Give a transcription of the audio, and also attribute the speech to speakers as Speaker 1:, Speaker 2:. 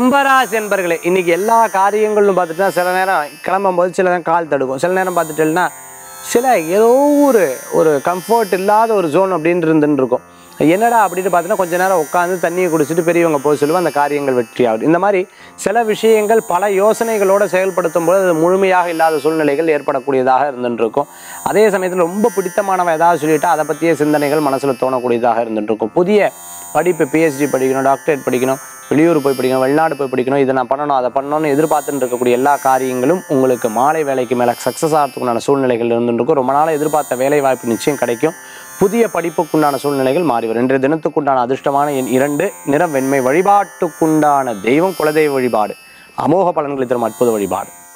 Speaker 1: கும்பராசி என்பர்களே இன்னைக்கு எல்லா காரியங்களும் பார்த்துட்டா சில நேரம் கிளம்பும்போது சில நேரம் கால் தடுக்கும் சில நேரம் பார்த்துட்டேன்னா சில ஏதோ ஒரு ஒரு கம்ஃபர்ட் இல்லாத ஒரு ஜோன் அப்படின்னு இருந்துன்னு இருக்கும் என்னடா அப்படின்னு பார்த்தீங்கன்னா கொஞ்ச நேரம் உட்காந்து தண்ணியை குடிச்சிட்டு பெரியவங்க போய் சொல்லுவோம் அந்த காரியங்கள் வெற்றி ஆகுது இந்த மாதிரி சில விஷயங்கள் பல யோசனைகளோட செயல்படுத்தும் போது அது முழுமையாக இல்லாத சூழ்நிலைகள் ஏற்படக்கூடியதாக இருந்துட்டு இருக்கும் அதே சமயத்தில் ரொம்ப பிடித்தமானவன் ஏதாவது சொல்லிட்டா அதை பற்றிய சிந்தனைகள் மனசில் தோணக்கூடியதாக இருந்துட்டு இருக்கும் புதிய படிப்பு பிஹெச்டி படிக்கணும் டாக்டரேட் படிக்கணும் வெளியூர் போய் படிக்கணும் வெளிநாடு போய் படிக்கணும் இதை நான் பண்ணணும் அதை பண்ணணும்னு எதிர்பார்த்துட்டு இருக்கக்கூடிய எல்லா காரியங்களும் உங்களுக்கு மாலை வேலைக்கு மேலே சக்ஸஸ் ஆகிறதுக்குண்டான சூழ்நிலைகள் இருந்துட்டு இருக்கும் ரொம்ப நாளாக எதிர்பார்த்த வேலை வாய்ப்பு நிச்சயம் கிடைக்கும் புதிய படிப்புக்குண்டான சூழ்நிலைகள் மாறி வரும் இன்றைய தினத்துக்குண்டான அதிர்ஷ்டமான எண் இரண்டு நிறம் வெண்மை வழிபாட்டுக்குண்டான தெய்வம் குலதெய்வ வழிபாடு அமோக பலன்களை தரும் அற்புத வழிபாடு